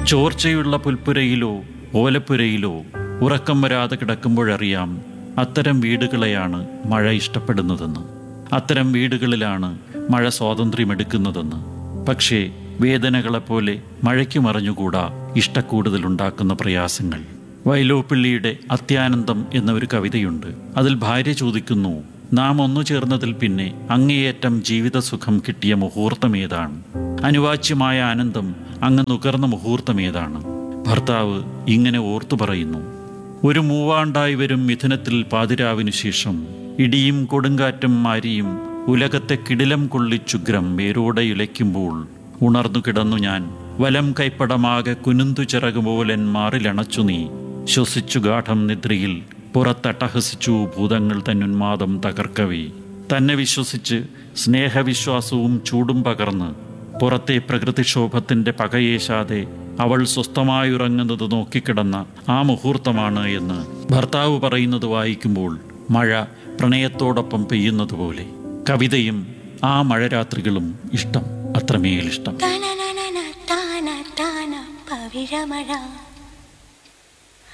ചോർച്ചയുള്ള പുൽപ്പുരയിലോ ഓലപ്പുരയിലോ ഉറക്കം വരാതെ കിടക്കുമ്പോഴറിയാം അത്തരം വീടുകളെയാണ് മഴ ഇഷ്ടപ്പെടുന്നതെന്ന് അത്തരം വീടുകളിലാണ് മഴ സ്വാതന്ത്ര്യമെടുക്കുന്നതെന്ന് പക്ഷേ വേദനകളെപ്പോലെ മഴയ്ക്ക് മറിഞ്ഞുകൂടാ ഇഷ്ടക്കൂടുതലുണ്ടാക്കുന്ന പ്രയാസങ്ങൾ വൈലോപ്പിള്ളിയുടെ അത്യാനന്ദം എന്ന ഒരു കവിതയുണ്ട് അതിൽ ഭാര്യ ചോദിക്കുന്നു നാം ഒന്നു ചേർന്നതിൽ പിന്നെ അങ്ങേയറ്റം ജീവിതസുഖം കിട്ടിയ മുഹൂർത്തം ഏതാണ് അനുവാച്യമായ ആനന്ദം അങ്ങ് നുകർന്ന മുഹൂർത്തം ഏതാണ് ഭർത്താവ് ഇങ്ങനെ ഓർത്തു പറയുന്നു ഒരു മൂവാണ്ടായി വരും മിഥുനത്തിൽ പാതിരാവിനു ശേഷം ഇടിയും കൊടുങ്കാറ്റും മാരിയും ഉലകത്തെ കിടിലം കൊള്ളിച്ചുഗ്രം വേരോടെ ഇലയ്ക്കുമ്പോൾ ഉണർന്നു കിടന്നു ഞാൻ വലം കൈപ്പടമാകെ കുനുന്തു ചിറകുപോലൻ മാറിലണച്ചു നീ ശ്വസിച്ചു ഗാഠം നിദ്രയിൽ പുറത്തട്ടഹസിച്ചു ഭൂതങ്ങൾ തന്നുന്മാദം തകർക്കവേ തന്നെ വിശ്വസിച്ച് സ്നേഹവിശ്വാസവും ചൂടും പകർന്ന് പുറത്തെ പ്രകൃതിക്ഷോഭത്തിന്റെ പകയേശാതെ അവൾ സ്വസ്ഥമായുറങ്ങുന്നത് നോക്കിക്കിടന്ന ആ മുഹൂർത്തമാണ് എന്ന് ഭർത്താവ് പറയുന്നത് വായിക്കുമ്പോൾ മഴ പ്രണയത്തോടൊപ്പം പെയ്യുന്നത് പോലെ കവിതയും ആ മഴരാത്രികളും ഇഷ്ടം അത്രമേൽ ഇഷ്ടം തനനനന താന താന പവിഴമഴ